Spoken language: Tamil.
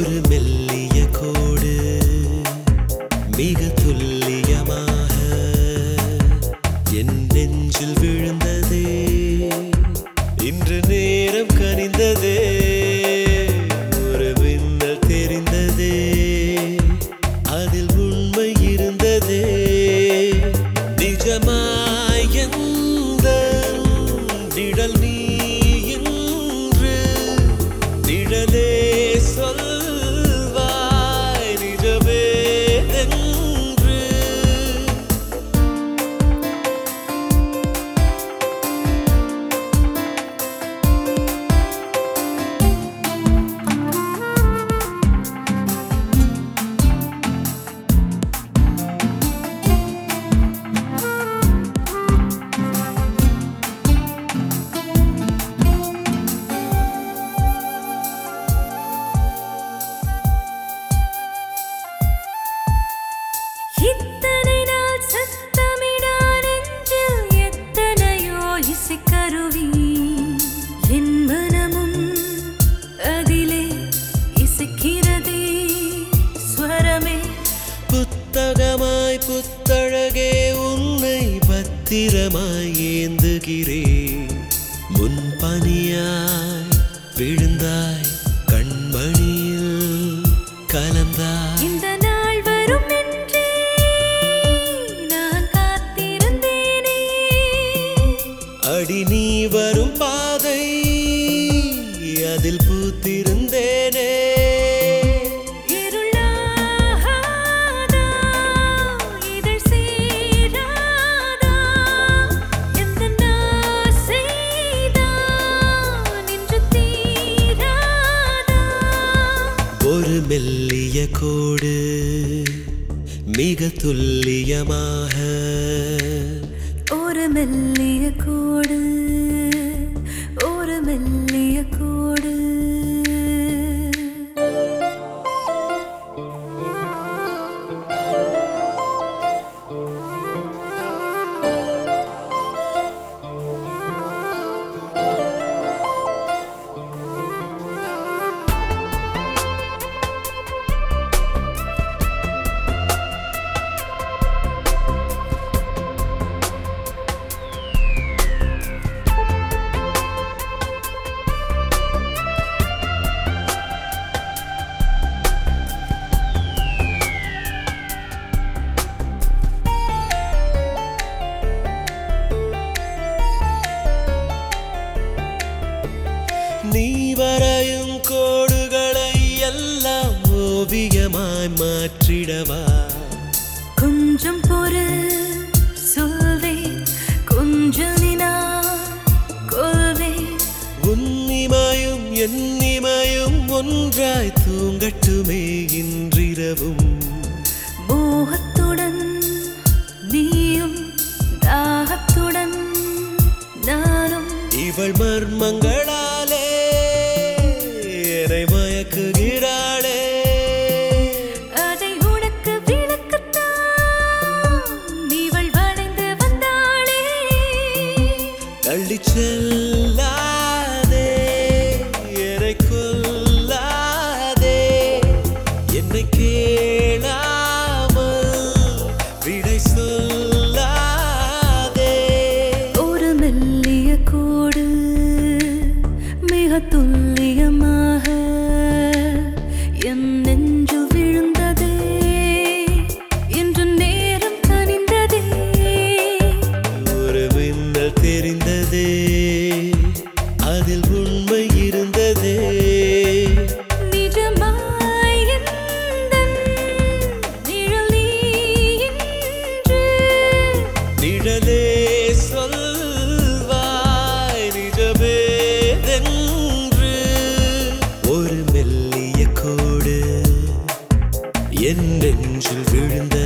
ஒரு மெல்லிய கோடு மிக துல்லியமாக என் நெஞ்சில் விழுந்ததே இன்று நேரம் கனிந்ததே ஒரு மின்னல் தெரிந்ததே அதில் உண்மை இருந்ததே நிஜமாய் எந்த நிழல் நீ இன்று நிழலே சொல்வாய் நிஜமே என்று இத்தனை நாள் சத்தமிடா நெஞ்சில் எத்தனையோ இசைக்கருவி என் மனமும் அதிலே இசைக்கிறதே ஸ்வரமே புத்தகமாய் புத்தழகே உன்னை பத்திரமாய் ஏந்துகிறேன் முன் பனியாய் விழுந்தாய் கண்மணியில் கலந்தாய் இந்த நாள் வரும் என்றே நான் காத்திருந்தேனே அடி நீ வரும் பாதை அதில் பூத்திருந்தேனே இருளாகாதா, இதழ் சேராதா, எந்தன் ஆசைதான் இன்று தீராதா. ஒரு மெல்லிய கோடு மிக துல்லியமாக ஒரு மெல்லிய கோடு ஒரு மெல்லிய கோடு நீ வரையும் கோடுகளை எல்லாம் ஓவியமாய் மாற்றிடவா கொஞ்சம் பொறு சொல்வே கொஞ்ச நினா கொள்வே உன்னிமையும் என்னிமையும் ஒன்றாய் தூங்கட்டுமே இன்றிரவும் மோகத்துடன் நீயும் தாகத்துடன் நானும் இவள் மர்மங்களாலே என்னை மயக்குகிறாளே அதை உனக்கு விளக்கத்தான் இவள் வளைந்து வந்தாளே தள்ளிச் செல்லாதே என்னை கொல்லாதே என்னை கேளாமல் விடை சொல்லாதே ஒரு மெல்லிய கோடு மிக துல்லியமாக என் நெஞ்சில் விழுந்ததே இன்று நேரம் கனிந்ததே ஒரு மின்னல் தெரிந்ததே அதில் உண்மை இருந்ததே நிஜமாய் எந்தன் நிழல் நீ இன்று. நிழலே சொல்வாய் நிஜமே என்று ஒரு மெல்லிய கோடு என் நெஞ்சில் விழுந்த